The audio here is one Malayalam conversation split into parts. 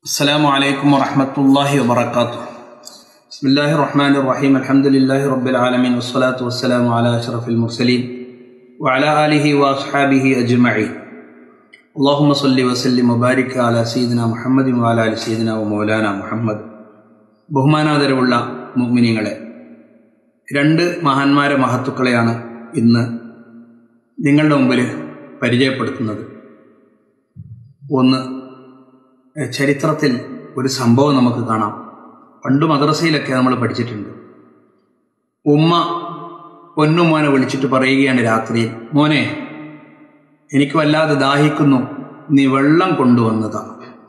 السلام عليكم ورحمة الله وبركاته بسم الله الرحمن الرحيم الحمد لله رب العالمين والصلاة والسلام على أشرف المرسلين وعلى آله وأصحابه أجمعين اللهم صل وسلم وبارك على سيدنا محمد وعلى آل سيدنا ومولانا محمد ബഹുമാനാദരവുള്ള മുഗ്മിനിങ്ങളെ രണ്ട് മഹാന്മാരെ മഹത്തുക്കളെയാണ് ഇന്ന് നിങ്ങളുടെ മുമ്പിൽ പരിചയപ്പെടുത്തുന്നത് ഒന്ന് എഹ്, ചരിത്രത്തിൽ ഒരു സംഭവം നമുക്ക് കാണാം പണ്ട് മദ്രസയിലൊക്കെ നമ്മൾ പഠിച്ചിട്ടുണ്ട് ഉമ്മ പൊന്നുമോനെ വിളിച്ചിട്ട് പറയുകയാണ് രാത്രിയിൽ മോനെ എനിക്ക് വല്ലാതെ ദാഹിക്കുന്നു നീ വെള്ളം കൊണ്ടുവന്നതാ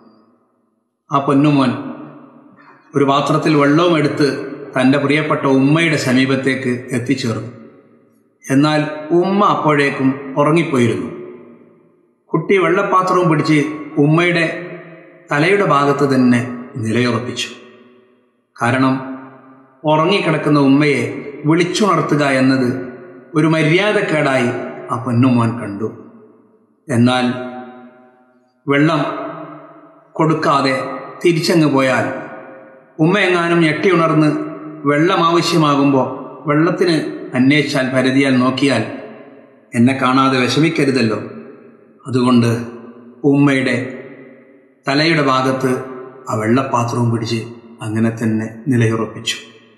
ആ പൊന്നുമോൻ ഒരു പാത്രത്തിൽ വെള്ളവും എടുത്ത് തൻ്റെ പ്രിയപ്പെട്ട ഉമ്മയുടെ സമീപത്തേക്ക് എത്തിച്ചേർന്നു എന്നാൽ ഉമ്മ അപ്പോഴേക്കും ഉറങ്ങിപ്പോയിരുന്നു കുട്ടി വെള്ളപ്പാത്രവും പിടിച്ച് ഉമ്മയുടെ തലയുടെ ഭാഗത്ത് തന്നെ നിലയുറപ്പിച്ചു കാരണം ഉറങ്ങിക്കിടക്കുന്ന ഉമ്മയെ വിളിച്ചുണർത്തുക എന്നത് ഒരു മര്യാദക്കേടായി ആ പൊന്നുമോൻ കണ്ടു എന്നാൽ വെള്ളം കൊടുക്കാതെ തിരിച്ചങ്ങ് പോയാൽ ഉമ്മ എങ്ങാനും ഞെട്ടിയുണർന്ന് വെള്ളം ആവശ്യമാകുമ്പോൾ വെള്ളത്തിന് അന്വേഷിച്ചാൽ പരതിയാൽ നോക്കിയാൽ എന്നെ കാണാതെ വിഷമിക്കരുതല്ലോ അതുകൊണ്ട് ഉമ്മയുടെ തലയുടെ ഭാഗത്ത് ആ വെള്ളപ്പാത്രവും പിടിച്ച് അങ്ങനെ തന്നെ നിലയുറപ്പിച്ചു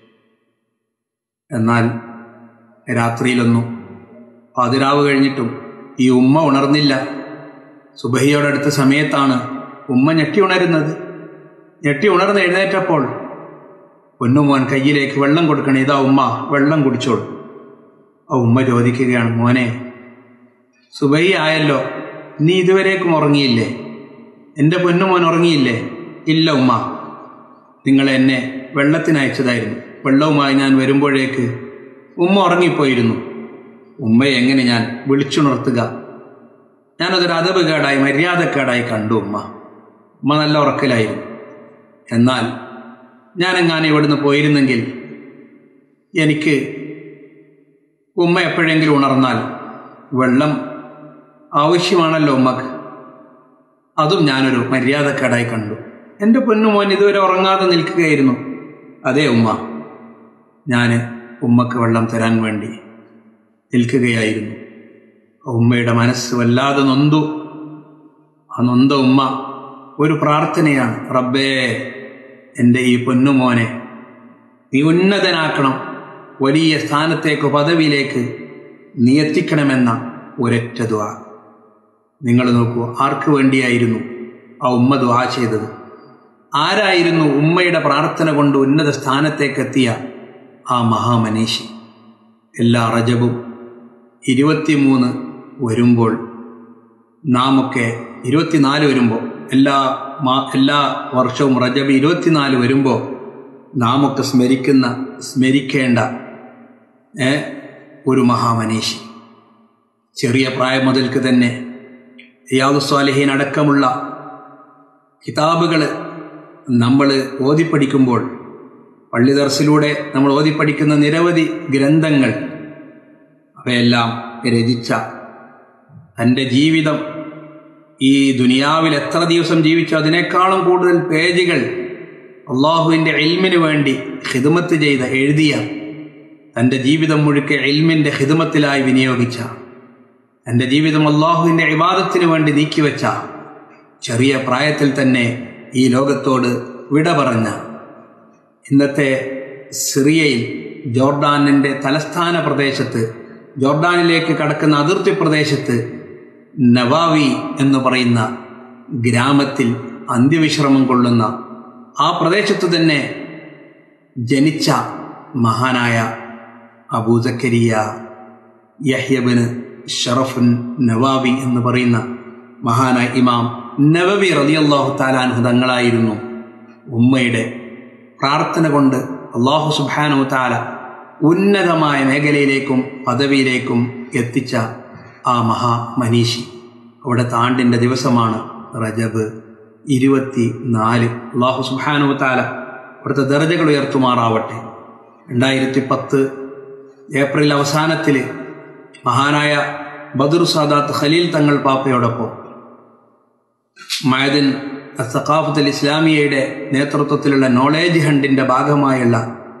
എന്നാൽ രാത്രിയിലൊന്നും പാതിരാവ് കഴിഞ്ഞിട്ടും ഈ ഉമ്മ ഉണർന്നില്ല സുബഹിയോടടുത്ത സമയത്താണ് ഉമ്മ ഞെട്ടി ഉണരുന്നത് ഞെട്ടി ഉണർന്ന് എഴുന്നേറ്റപ്പോൾ പൊന്നുമോൻ കയ്യിലേക്ക് വെള്ളം കൊടുക്കണേ ഇതാ ഉമ്മ വെള്ളം കുടിച്ചോളൂ ആ ഉമ്മ ചോദിക്കുകയാണ് മോനെ സുബഹി ആയല്ലോ നീ ഇതുവരേക്കും ഉറങ്ങിയില്ലേ എൻ്റെ പൊന്നുമോൻ ഉറങ്ങിയില്ലേ ഇല്ല ഉമ്മ നിങ്ങൾ എന്നെ വെള്ളത്തിന് അയച്ചതായിരുന്നു വെള്ളവുമായി ഞാൻ വരുമ്പോഴേക്ക് ഉമ്മ ഉറങ്ങിപ്പോയിരുന്നു ഉമ്മയെ എങ്ങനെ ഞാൻ വിളിച്ചുണർത്തുക ഞാനതൊരു അതപകേടായി മര്യാദക്കേടായി കണ്ടു ഉമ്മ ഉമ്മ നല്ല ഉറക്കലായിരുന്നു എന്നാൽ ഞാനെങ്ങാനും ഇവിടുന്ന് പോയിരുന്നെങ്കിൽ എനിക്ക് ഉമ്മ എപ്പോഴെങ്കിലും ഉണർന്നാൽ വെള്ളം ആവശ്യമാണല്ലോ ഉമ്മക്ക് അതും ഞാനൊരു മര്യാദക്കേടായി കണ്ടു എൻ്റെ പൊന്നുമോൻ ഇതുവരെ ഉറങ്ങാതെ നിൽക്കുകയായിരുന്നു അതേ ഉമ്മ ഞാൻ ഉമ്മക്ക് വെള്ളം തരാൻ വേണ്ടി നിൽക്കുകയായിരുന്നു ആ ഉമ്മയുടെ മനസ്സ് വല്ലാതെ നൊന്തു ആ നൊന്ത ഉമ്മ ഒരു പ്രാർത്ഥനയാണ് റബ്ബേ എൻ്റെ ഈ പൊന്നുമോനെ നീ ഉന്നതനാക്കണം വലിയ സ്ഥാനത്തേക്ക് പദവിയിലേക്ക് നീ എത്തിക്കണമെന്ന ഒരൊറ്റ ദ്വാ നിങ്ങൾ നോക്കൂ ആർക്ക് വേണ്ടിയായിരുന്നു ആ ഉമ്മ ദ്വാ ചെയ്തത് ആരായിരുന്നു ഉമ്മയുടെ പ്രാർത്ഥന കൊണ്ട് ഉന്നത സ്ഥാനത്തേക്ക് എത്തിയ ആ മഹാമനീഷി എല്ലാ റജബും ഇരുപത്തിമൂന്ന് വരുമ്പോൾ നാമൊക്കെ ഇരുപത്തിനാല് വരുമ്പോൾ എല്ലാ മാ എല്ലാ വർഷവും റജബ് ഇരുപത്തിനാല് വരുമ്പോൾ നാമൊക്കെ സ്മരിക്കുന്ന സ്മരിക്കേണ്ട ഏ, ഒരു മഹാമനീഷി ചെറിയ പ്രായം മുതൽക്ക് തന്നെ റിയാദു സ്വാലിഹീൻ അടക്കമുള്ള കിതാബുകൾ നമ്മൾ ഓതിപ്പടിക്കുമ്പോൾ പള്ളി ദർസിലൂടെ നമ്മൾ ഓതിപ്പടിക്കുന്ന നിരവധി ഗ്രന്ഥങ്ങൾ അവയെല്ലാം രചിച്ച തൻ്റെ ജീവിതം ഈ ദുനിയാവിൽ എത്ര ദിവസം ജീവിച്ചു അതിനേക്കാളും കൂടുതൽ പേജുകൾ അള്ളാഹുവിൻ്റെ എൽമിന് വേണ്ടി ഹിദമത്ത് ചെയ്ത എഴുതിയ തൻ്റെ ജീവിതം മുഴുക്കെ എൽമിൻ്റെ ഹിദമത്തിലായി വിനിയോഗിച്ച എൻ്റെ ജീവിതം അള്ളാഹുവിൻ്റെ ഇബാദത്തിന് വേണ്ടി നീക്കിവെച്ച ചെറിയ പ്രായത്തിൽ തന്നെ ഈ ലോകത്തോട് വിട പറഞ്ഞ ഇന്നത്തെ സിറിയയിൽ ജോർഡാനിൻ്റെ തലസ്ഥാന പ്രദേശത്ത് ജോർഡാനിലേക്ക് കടക്കുന്ന അതിർത്തി പ്രദേശത്ത് നവാവി എന്ന് പറയുന്ന ഗ്രാമത്തിൽ അന്ത്യവിശ്രമം കൊള്ളുന്ന ആ പ്രദേശത്ത് തന്നെ ജനിച്ച മഹാനായ അബൂസക്കരിയ യഹ്യബിന് ഷറഫുൻ നവാബി എന്ന് പറയുന്ന മഹാനായ ഇമാം നവവി റളിയല്ലാഹു താലാൻഹു തങ്ങളായിരുന്നു ഉമ്മയുടെ പ്രാർത്ഥന കൊണ്ട് അള്ളാഹു സുബാനു താല ഉന്നതമായ മേഖലയിലേക്കും പദവിയിലേക്കും എത്തിച്ച ആ മഹാ മനീഷി അവിടെ താണ്ടിൻ്റെ ദിവസമാണ് റജബ് ഇരുപത്തി നാല് അള്ളാഹു സുബാനു താല അവിടുത്തെ ദർജകൾ ഉയർത്തുമാറാവട്ടെ രണ്ടായിരത്തി പത്ത് ഏപ്രിൽ അവസാനത്തിൽ മഹാനായ ബദർ സാദാത്ത് ഖലീൽ തങ്ങൾ പാപ്പയോടൊപ്പം മയദിൻ സഖാഫത്തുൽ ഇസ്ലാമിയയുടെ നേതൃത്വത്തിലുള്ള നോളേജ് ഹണ്ടിൻ്റെ ഭാഗമായുള്ള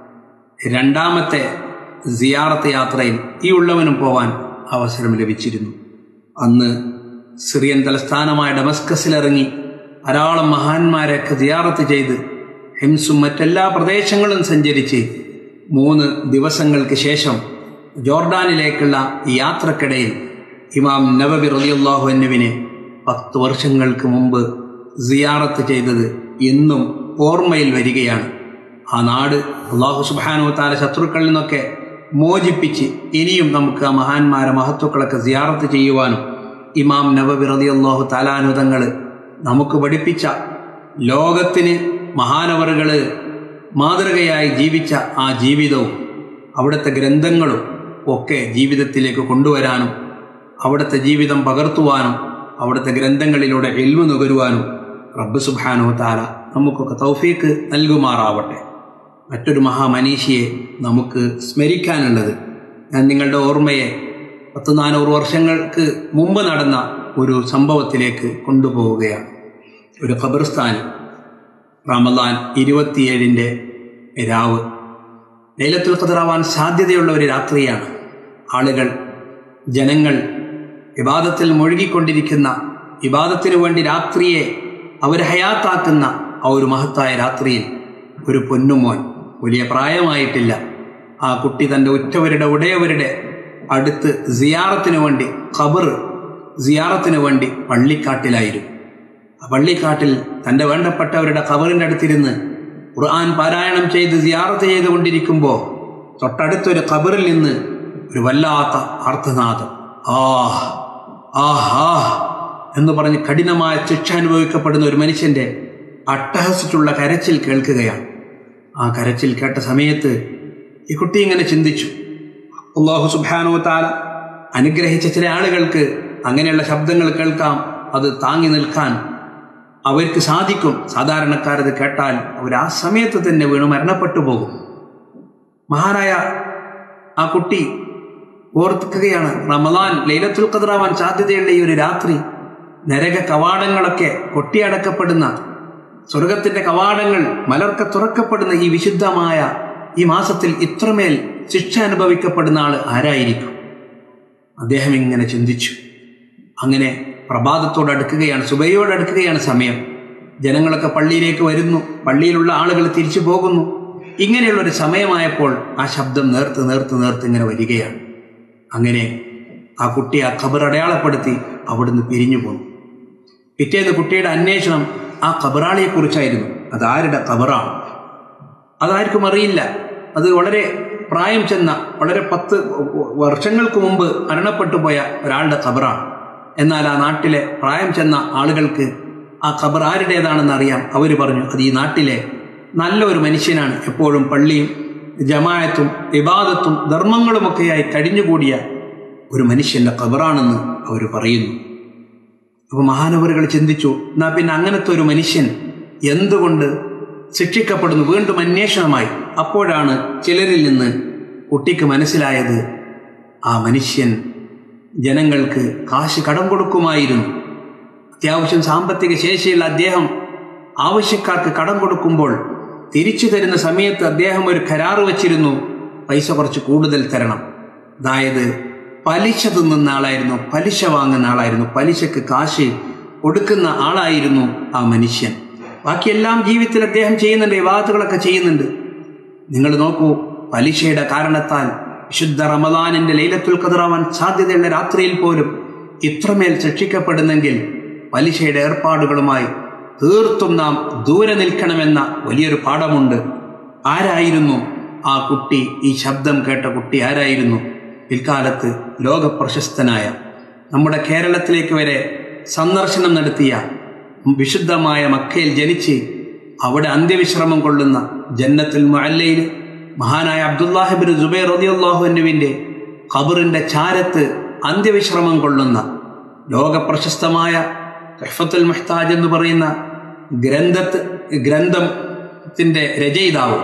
രണ്ടാമത്തെ സിയാറത്ത് യാത്രയിൽ ഈ ഉള്ളവനും പോവാൻ അവസരം ലഭിച്ചിരുന്നു അന്ന് സിറിയൻ തലസ്ഥാനമായ ഡമസ്കസിലിറങ്ങി ധാരാളം മഹാന്മാരെയൊക്കെ സിയാറത്ത് ചെയ്ത് ഹിംസും മറ്റെല്ലാ പ്രദേശങ്ങളും സഞ്ചരിച്ച് മൂന്ന് ദിവസങ്ങൾക്ക് ശേഷം ജോർഡാനിലേക്കുള്ള ഈ യാത്രക്കിടയിൽ ഇമാം നബബി റലിയുള്ളാഹു എന്നുവിനെ പത്ത് വർഷങ്ങൾക്ക് മുമ്പ് സിയാറത്ത് ചെയ്തത് ഇന്നും ഓർമ്മയിൽ വരികയാണ് ആ നാട് അള്ളാഹു സുബാനു താല ശത്രുക്കളിൽ നിന്നൊക്കെ മോചിപ്പിച്ച് ഇനിയും നമുക്ക് ആ മഹാന്മാരെ മഹത്വക്കളൊക്കെ സിയാറത്ത് ചെയ്യുവാനും ഇമാം നബബി റലിയുള്ളാഹു താലാനുതങ്ങൾ നമുക്ക് പഠിപ്പിച്ച ലോകത്തിന് മഹാനവറുകൾ മാതൃകയായി ജീവിച്ച ആ ജീവിതവും അവിടുത്തെ ഗ്രന്ഥങ്ങളും ഒക്കെ ജീവിതത്തിലേക്ക് കൊണ്ടുവരാനും അവിടുത്തെ ജീവിതം പകർത്തുവാനും അവിടുത്തെ ഗ്രന്ഥങ്ങളിലൂടെ എൽവ് നുകരുവാനും റബ്ബ് സുബാനോ താല നമുക്കൊക്കെ തൗഫീക്ക് നൽകുമാറാവട്ടെ മറ്റൊരു മഹാമനീഷിയെ നമുക്ക് സ്മരിക്കാനുള്ളത് ഞാൻ നിങ്ങളുടെ ഓർമ്മയെ പത്ത് നാനൂറ് വർഷങ്ങൾക്ക് മുമ്പ് നടന്ന ഒരു സംഭവത്തിലേക്ക് കൊണ്ടുപോവുകയാണ് ഒരു ഖബർസ്ഥാൻ റമദാൻ ഇരുപത്തിയേഴിൻ്റെ രാവ് ലൈലത്തുൽ ഖദറാവാൻ സാധ്യതയുള്ള ഒരു രാത്രിയാണ് ആളുകൾ ജനങ്ങൾ വിവാദത്തിൽ മുഴുകിക്കൊണ്ടിരിക്കുന്ന വിവാദത്തിനു വേണ്ടി രാത്രിയെ അവർ ഹയാത്താക്കുന്ന ആ ഒരു മഹത്തായ രാത്രിയിൽ ഒരു പൊന്നുമോൻ വലിയ പ്രായമായിട്ടില്ല ആ കുട്ടി തൻ്റെ ഉറ്റവരുടെ ഉടയവരുടെ അടുത്ത് സിയാറത്തിനു വേണ്ടി ഖബർ സിയാറത്തിനു വേണ്ടി പള്ളിക്കാട്ടിലായിരുന്നു ആ പള്ളിക്കാട്ടിൽ തൻ്റെ വേണ്ടപ്പെട്ടവരുടെ ഖബറിൻ്റെ അടുത്തിരുന്ന് ഖുർആൻ പാരായണം ചെയ്ത് സിയാറത്ത് ചെയ്തുകൊണ്ടിരിക്കുമ്പോൾ തൊട്ടടുത്തൊരു ഖബറിൽ നിന്ന് ഒരു വല്ലാത്ത അർത്ഥനാദം ആഹ് ആഹ് ആഹ് എന്ന് പറഞ്ഞ് കഠിനമായ ശിക്ഷ അനുഭവിക്കപ്പെടുന്ന ഒരു മനുഷ്യന്റെ അട്ടഹസിച്ചുള്ള കരച്ചിൽ കേൾക്കുകയാണ് ആ കരച്ചിൽ കേട്ട സമയത്ത് ഈ കുട്ടി ഇങ്ങനെ ചിന്തിച്ചു അള്ളാഹു സുബാനോ താല അനുഗ്രഹിച്ച ചില ആളുകൾക്ക് അങ്ങനെയുള്ള ശബ്ദങ്ങൾ കേൾക്കാം അത് താങ്ങി നിൽക്കാൻ അവർക്ക് സാധിക്കും സാധാരണക്കാരത് കേട്ടാൽ അവർ ആ സമയത്ത് തന്നെ വീണ് മരണപ്പെട്ടു പോകും മഹാനായ ആ കുട്ടി ഓർക്കുകയാണ് റമദാൻ ലൈലത്തുൽ ഖദറാവാൻ സാധ്യതയുള്ള ഈ ഒരു രാത്രി നരക കവാടങ്ങളൊക്കെ കൊട്ടിയടക്കപ്പെടുന്ന സ്വർഗത്തിന്റെ കവാടങ്ങൾ മലർക്ക തുറക്കപ്പെടുന്ന ഈ വിശുദ്ധമായ ഈ മാസത്തിൽ ഇത്രമേൽ ശിക്ഷ അനുഭവിക്കപ്പെടുന്ന ആൾ ആരായിരിക്കും അദ്ദേഹം ഇങ്ങനെ ചിന്തിച്ചു അങ്ങനെ പ്രഭാതത്തോട് അടുക്കുകയാണ് സുബൈയോട് അടുക്കുകയാണ് സമയം ജനങ്ങളൊക്കെ പള്ളിയിലേക്ക് വരുന്നു പള്ളിയിലുള്ള ആളുകൾ തിരിച്ചു പോകുന്നു ഇങ്ങനെയുള്ള ഒരു സമയമായപ്പോൾ ആ ശബ്ദം നേർത്ത് നേർത്ത് നേർത്ത് ഇങ്ങനെ വരികയാണ് അങ്ങനെ ആ കുട്ടി ആ ഖബർ അടയാളപ്പെടുത്തി അവിടുന്ന് പിരിഞ്ഞു പോന്നു പിറ്റേന്ന് കുട്ടിയുടെ അന്വേഷണം ആ ഖബറാളിയെക്കുറിച്ചായിരുന്നു അതാരുടെ ഖബറാണ് അതാർക്കും അറിയില്ല അത് വളരെ പ്രായം ചെന്ന വളരെ പത്ത് വർഷങ്ങൾക്ക് മുമ്പ് മരണപ്പെട്ടു പോയ ഒരാളുടെ ഖബറാണ് എന്നാൽ ആ നാട്ടിലെ പ്രായം ചെന്ന ആളുകൾക്ക് ആ ഖബർ ആരുടേതാണെന്ന് അറിയാം അവർ പറഞ്ഞു അത് ഈ നാട്ടിലെ നല്ല ഒരു മനുഷ്യനാണ് എപ്പോഴും പള്ളിയും ജമായത്തും വിവാദത്തും ധർമ്മങ്ങളുമൊക്കെയായി കഴിഞ്ഞുകൂടിയ ഒരു മനുഷ്യന്റെ ഖബറാണെന്ന് അവർ പറയുന്നു അപ്പോൾ മഹാനവറുകൾ ചിന്തിച്ചു എന്നാ പിന്നെ അങ്ങനത്തെ ഒരു മനുഷ്യൻ എന്തുകൊണ്ട് ശിക്ഷിക്കപ്പെടുന്നു വീണ്ടും അന്വേഷണമായി അപ്പോഴാണ് ചിലരിൽ നിന്ന് കുട്ടിക്ക് മനസ്സിലായത് ആ മനുഷ്യൻ ജനങ്ങൾക്ക് കാശ് കടം കൊടുക്കുമായിരുന്നു അത്യാവശ്യം സാമ്പത്തിക ശേഷിയുള്ള അദ്ദേഹം ആവശ്യക്കാർക്ക് കടം കൊടുക്കുമ്പോൾ തിരിച്ചു തരുന്ന സമയത്ത് അദ്ദേഹം ഒരു കരാറ് വച്ചിരുന്നു പൈസ കുറച്ച് കൂടുതൽ തരണം അതായത് പലിശ തിന്നുന്ന ആളായിരുന്നു പലിശ വാങ്ങുന്ന ആളായിരുന്നു പലിശക്ക് കാശ് കൊടുക്കുന്ന ആളായിരുന്നു ആ മനുഷ്യൻ ബാക്കിയെല്ലാം ജീവിതത്തിൽ അദ്ദേഹം ചെയ്യുന്നുണ്ട് വിവാദങ്ങളൊക്കെ ചെയ്യുന്നുണ്ട് നിങ്ങൾ നോക്കൂ പലിശയുടെ കാരണത്താൽ വിശുദ്ധ റമദാനിന്റെ ലൈലത്തുൽ ഖദറാവാൻ സാധ്യതയുള്ള രാത്രിയിൽ പോലും ഇത്രമേൽ ശിക്ഷിക്കപ്പെടുന്നെങ്കിൽ പലിശയുടെ ഏർപ്പാടുകളുമായി തീർത്തും നാം ദൂരെ നിൽക്കണമെന്ന വലിയൊരു പാഠമുണ്ട് ആരായിരുന്നു ആ കുട്ടി ഈ ശബ്ദം കേട്ട കുട്ടി ആരായിരുന്നു പിൽക്കാലത്ത് ലോകപ്രശസ്തനായ നമ്മുടെ കേരളത്തിലേക്ക് വരെ സന്ദർശനം നടത്തിയ വിശുദ്ധമായ മക്കയിൽ ജനിച്ച് അവിടെ അന്ത്യവിശ്രമം കൊള്ളുന്ന ജന്നത്തുൽ മുഅല്ലയിൽ മഹാനായ അബ്ദുല്ലാഹിബിൻ ജുബൈർ റളിയല്ലാഹുവിന്റെ ഖബറിന്റെ ചാരത്ത് അന്ത്യവിശ്രമം കൊള്ളുന്ന ലോകപ്രശസ്തമായ തെഹഫത്തുൽ മെഹ്താജ് എന്ന് പറയുന്ന ഗ്രന്ഥത്ത് ഗ്രന്ഥത്തിന്റെ രചയിതാവ്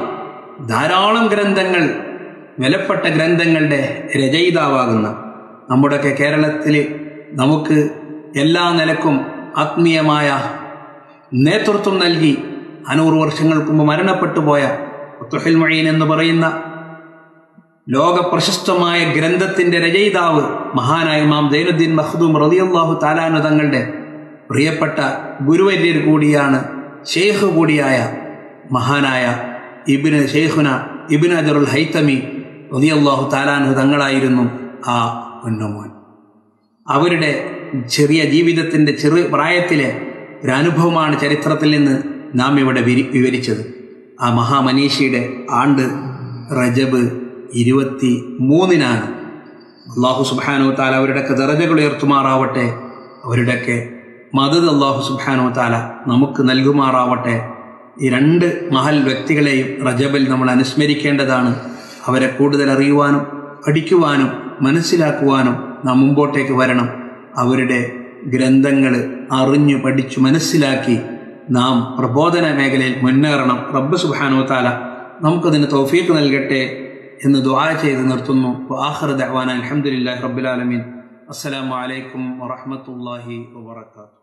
ധാരാളം ഗ്രന്ഥങ്ങൾ വിലപ്പെട്ട ഗ്രന്ഥങ്ങളുടെ രചയിതാവാകുന്ന നമ്മുടെയൊക്കെ കേരളത്തിൽ നമുക്ക് എല്ലാ നിലക്കും ആത്മീയമായ നേതൃത്വം നൽകി അനൂറ് വർഷങ്ങൾക്ക് മുമ്പ് മരണപ്പെട്ടു പോയ ഫത്തുഹുൽ മൊയ്യൻ എന്ന് പറയുന്ന ലോക പ്രശസ്തമായ ഗ്രന്ഥത്തിന്റെ രചയിതാവ് മഹാനായ ഇമാം ദൈനുദ്ദീൻ മഖ്ദൂം റളിയല്ലാഹു താലാനു തങ്ങളുടെ പ്രിയപ്പെട്ട ഗുരുവര്യർ കൂടിയാണ് ഷെയ്ഖ് കൂടിയായ മഹാനായ ഇബിന് ഷെയ്ഖുന ഇബിൻ അജറുൽ ഹൈത്തമി റളിയല്ലാഹു താലാനു തങ്ങളായിരുന്നു ആ ഉന്നമോൻ അവരുടെ ചെറിയ ജീവിതത്തിന്റെ ചെറു പ്രായത്തിലെ ഒരു അനുഭവമാണ് ചരിത്രത്തിൽ നിന്ന് നാം ഇവിടെ വിരി- വിവരിച്ചത് ആ മഹാമനീഷിയുടെ ആണ്ട് റജബ് ഇരുപത്തി മൂന്നിനാണ് അള്ളാഹു സുബാനു താല അവരുടെയൊക്കെ ദറജകൾ ഉയർത്തുമാറാവട്ടെ അവരുടെയൊക്കെ മദത് അള്ളാഹു സുബാനു താല നമുക്ക് നൽകുമാറാവട്ടെ ഈ രണ്ട് മഹൽ വ്യക്തികളെയും റജബിൽ നമ്മൾ അനുസ്മരിക്കേണ്ടതാണ് അവരെ കൂടുതൽ അറിയുവാനും പഠിക്കുവാനും മനസ്സിലാക്കുവാനും നാം മുമ്പോട്ടേക്ക് വരണം അവരുടെ ഗ്രന്ഥങ്ങൾ അറിഞ്ഞു പഠിച്ചു മനസ്സിലാക്കി നാം പ്രബോധന മേഖലയിൽ മുന്നേറണം റബ്ബ് സുബാനു താല നമുക്കതിന് തൗഫീഖ് നൽകട്ടെ എന്ന് ദുആ ചെയ്ത് നിർത്തുന്നു ആഖിർ ദഅവാന അൽഹംദുലില്ലാഹി റബ്ബിൽ ആലമീൻ അസ്സലാമു അലൈക്കും വറഹ്മത്തുള്ളാഹി വബറകാതുഹു